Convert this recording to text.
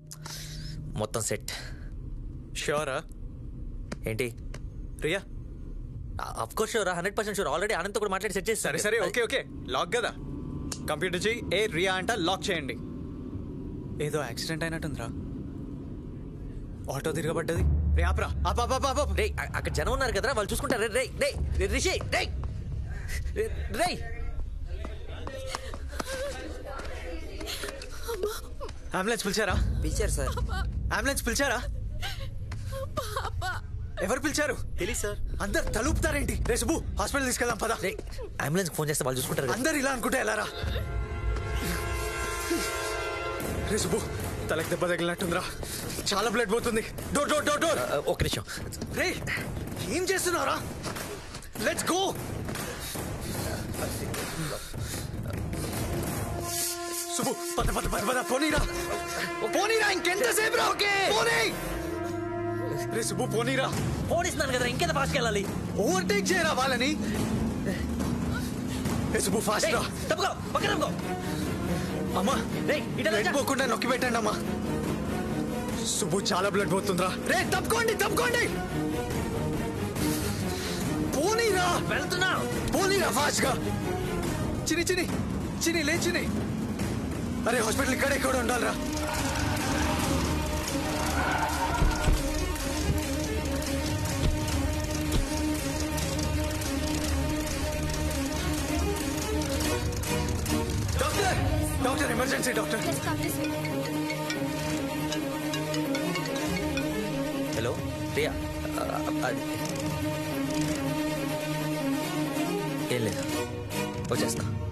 మొత్తం సెట్ షూరా ఏంటి Riya of course sure hundred percent sure already ఆనంద్తో కూడా మాట్లాడి సెట్ చేసి సరే సరే ఓకే ఓకే లాక్ కదా కంప్యూటర్ చేయి ఏ రియా అంట లాక్ చేయండి ఏదో యాక్సిడెంట్ అయినట్టుందిరా ఆటో తిరగబడ్డది రే ఆపరా ఆపా ఆపా, ఆపా, ఆపా. రే అ- అక్కడ జనం ఉన్నారు కదరా వాళ్ళు చూసుకుంటారు రే రే రే రిషి రే రే అంబులెన్స్ పిలిచారా పిలిచారు సార్ అంబులెన్స్ పిలిచారా ఎవరు పిలిచారు తెలియదు సార్ అందరు తలుపుతారేంటి రే సుబ్బు హాస్పిటల్ తీసుకెళ్దాం పదా రే అంబులెన్స్ ఫోన్ చేస్తే వాళ్ళు చూసుకుంటారు కదా. అందరు ఇలా అనుకుంటే ఎలారా రే సుబ్బు తలకి దెబ్బ తగిలినట్టుందిరా చాలా బ్లడ్ పోతుంది డోర్ డోర్ డోర్ డోర్ ఆ, ఒక్క నిమిషం రే ఏం చేస్తున్నారా లెట్స్ గో సుబ్బు పద పద పద పద పోనీరా పోనీరా ఇంకెంతసేపు రా ఓకే పోనీ రే సుబ్బు పోనీరా ఫోన్ ఇస్తున్నాను కదరా ఇంకెంత ఫాస్ట్కి వెళ్ళాలి ఓవర్టేక్ చేయరా వాళ్ళని రే సుబ్బు ఫాస్ట్ రేయ్, రా తప్పుకో పక్కన తప్పుకో అమ్మా రేయ్, ఇటు రా, బ్లడ్ రా. పోకుండా నొక్కి పెట్టండి అమ్మా సుబ్బు చాలా బ్లడ్ పోతుందిరా రే తప్పుకోండి తప్పుకోండి పోనీరా వెళ్తున్నా పోనీరా ఫాస్ట్ గా చిని చిని చిని లే చిని అరే హాస్పిటల్ ఇక్కడ ఇక్కడ ఉండాలిరా doctor doctor emergency doctor hello Priya ఆ, అది ఏం లేదు వచ్చేస్తా